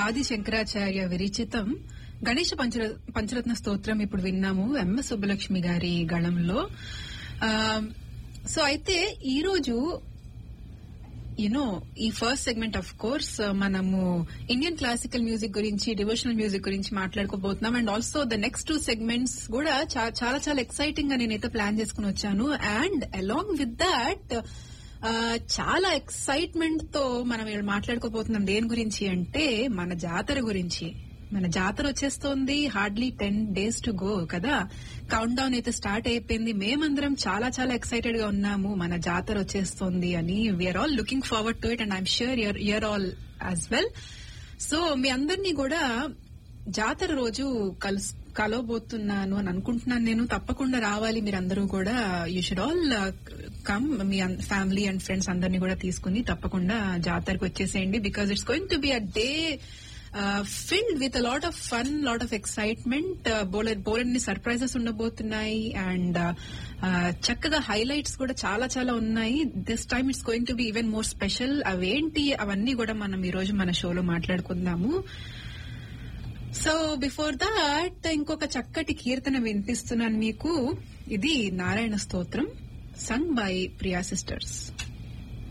ఆది శంకరాచార్య విరచితం గణేష పంచర పంచరత్న స్తోత్రం ఇప్పుడు విన్నాము ఎంఎస్ సుబ్బలక్ష్మి గారి గళంలో ఆ, సో అయితే ఈ రోజు యునో ఈ ఫస్ట్ సెగ్మెంట్ ఆఫ్ కోర్స్ మనము ఇండియన్ క్లాసికల్ మ్యూజిక్ గురించి డివోషనల్ మ్యూజిక్ గురించి మాట్లాడుకోబోతున్నాం and also the next two segments కూడా చా- చాలా చాలా ఎక్సైటింగ్ గా నేనైతే ప్లాన్ చేసుకుని వచ్చాను అండ్ అలాంగ్ విత్ దాట్ చాలా ఎక్సైట్మెంట్ తో మనం ఇవాళ మాట్లాడుకోబోతున్నాం దేని గురించి అంటే మన జాతర గురించి మన జాతర వచ్చేస్తోంది hardly ten days to go కదా కౌంట్ డౌన్ అయితే స్టార్ట్ అయిపోయింది మేమందరం చాలా చాలా ఎక్సైటెడ్ గా ఉన్నాము మన జాతర వచ్చేస్తోంది అని we're all looking forward to it and I'm sure you're you're all as well so మీ అందరినీ కూడా జాతర రోజు కలుస్ కలవబోతున్నాను అని అనుకుంటున్నాను నేను తప్పకుండా రావాలి మీరందరూ కూడా యూ షుడ్ ఆల్ కమ్ మీ ఫ్యామిలీ అండ్ ఫ్రెండ్స్ అందరినీ కూడా తీసుకుని తప్పకుండా జాతరకు వచ్చేసేయండి because it's going to be a day filled with lot of fun lot of excitement బోలెన్ని సర్ప్రైజెస్ ఉండబోతున్నాయి అండ్ చక్కగా హైలైట్స్ కూడా చాలా చాలా ఉన్నాయి this time it's going to be even more special అవేంటి అవన్నీ కూడా మనం ఈ రోజు మన షోలో మాట్లాడుకుందాము సో బిఫోర్ దాట్ ఇంకొక చక్కటి కీర్తన వినిపిస్తున్నాను మీకు ఇది నారాయణ స్తోత్రం సంగ్ బై ప్రియా సిస్టర్స్